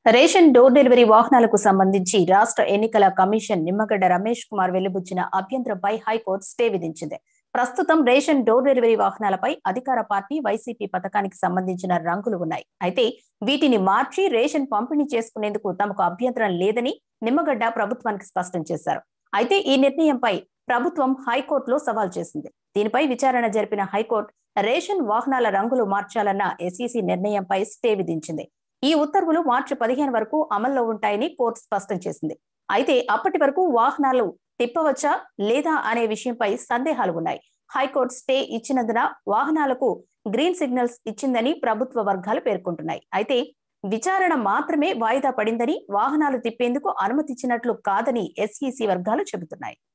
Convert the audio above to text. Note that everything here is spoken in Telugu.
రేషన్ డోర్ డెలివరీ వాహనాలకు సంబంధించి రాష్ట్ర ఎన్నికల కమిషన్ నిమ్మగడ్డ రమేష్ కుమార్ వెలుబుచ్చిన అభ్యంతరంపై హైకోర్టు స్టే విధించింది ప్రస్తుతం రేషన్ డోర్ డెలివరీ వాహనాలపై అధికార పార్టీ వైసీపీ పథకానికి సంబంధించిన రంగులు ఉన్నాయి అయితే వీటిని మార్చి రేషన్ పంపిణీ చేసుకునేందుకు తమకు అభ్యంతరం లేదని నిమ్మగడ్డ ప్రభుత్వానికి స్పష్టం చేశారు అయితే ఈ నిర్ణయంపై ప్రభుత్వం హైకోర్టులో సవాల్ చేసింది దీనిపై విచారణ జరిపిన హైకోర్టు రేషన్ వాహనాల రంగులు మార్చాలన్న ఎస్ఈసీ నిర్ణయంపై స్టే విధించింది ఈ ఉత్తర్వులు మార్చి పదిహేను వరకు అమల్లో ఉంటాయని కోర్టు స్పష్టం చేసింది అయితే అప్పటి వరకు వాహనాలు తిప్పవచ్చా లేదా అనే విషయంపై సందేహాలు ఉన్నాయి హైకోర్టు స్టే ఇచ్చినందున వాహనాలకు గ్రీన్ సిగ్నల్స్ ఇచ్చిందని ప్రభుత్వ వర్గాలు పేర్కొంటున్నాయి అయితే విచారణ మాత్రమే వాయిదా పడిందని వాహనాలు తిప్పేందుకు అనుమతిచ్చినట్లు కాదని ఎస్ఈసీ వర్గాలు చెబుతున్నాయి